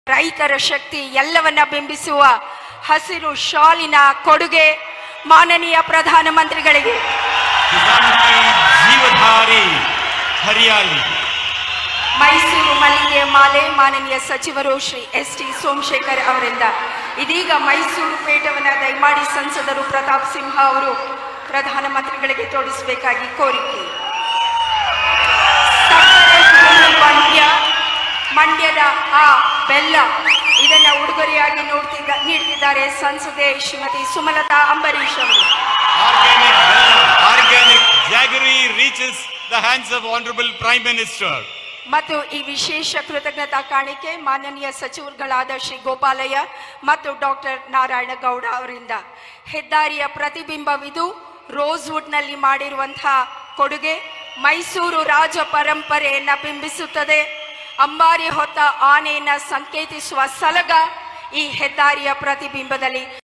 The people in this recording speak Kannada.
ರೈತರ ಶಕ್ತಿ ಎಲ್ಲವನ್ನ ಬಿಂಬಿಸುವ ಹಸಿರು ಶಾಲಿನ ಕೊಡುಗೆ ಮಾನನೀಯ ಪ್ರಧಾನಮಂತ್ರಿಗಳಿಗೆ किसानों की जीवधारी हरियाली ಮೈಸೂರು ಮಲ್ಲಿಗೆ ಮಾಲೆ ಮಾನನೀಯ ಸಚಿವರು ಶ್ರೀ ಎಸ್ ಟಿ ಸೋಮಶೇಖರ್ ಅವರಿಂದ ಇದೀಗ ಮೈಸೂರು ಪೇಟವನ್ನ ದಯಮಾಡಿ ಸಂಸದರು ಪ್ರತಾಪ್ ಸಿಂಹ ಅವರು ಪ್ರಧಾನಮಂತ್ರಿಗಳಿಗೆ ತೋರಿಸಬೇಕಾಗಿ ಕೋರಿಕೆ ಸಕ್ಕರೆ ಹುಳಿ ಮಂಡ್ಯ ಮಂಡ್ಯದ ಆ ಬೆಲ್ಲ ಇದನ್ನ ಉಡುಗೊರೆಯಾಗಿ ನೋಡ್ತಿದ್ದ ನೀಡ್ತಿದ್ದಾರೆ ಸಂಸದೆ ಶ್ರೀಮತಿ ಸುಮಲತಾ ಅಂಬರೀಶ್ ಅವರು Organic Bella, organic jaggery reaches the hands of Honorable Prime Minister. ಮತ್ತು ಈ ವಿಶೇಷ ಕೃತಜ್ಞತಾ ಕಾಣಿಕೆ ಮಾನನೀಯ ಸಚಿವರುಗಳಾದ ಶ್ರೀ ಗೋಪಾಲಯ್ಯ ಮತ್ತು ಡಾಕ್ಟರ್ ನಾರಾಯಣಗೌಡ ಅವರಿಂದ ಹೆದ್ದಾರಿಯ ಪ್ರತಿಬಿಂಬವಿದು ರೋಸ್ವುಡ್ನಲ್ಲಿ ಮಾಡಿರುವಂತಹ ಕೊಡುಗೆ ಮೈಸೂರು ರಾಜ ಪರಂಪರೆಯನ್ನ ಬಿಂಬಿಸುತ್ತದೆ ಅಂಬಾರಿ ಹೊತ್ತ ಆನೆಯನ್ನ ಸಂಕೇತಿಸುವ ಸಲಗ ಈ ಹೆದ್ದಾರಿಯ ಪ್ರತಿಬಿಂಬದಲ್ಲಿ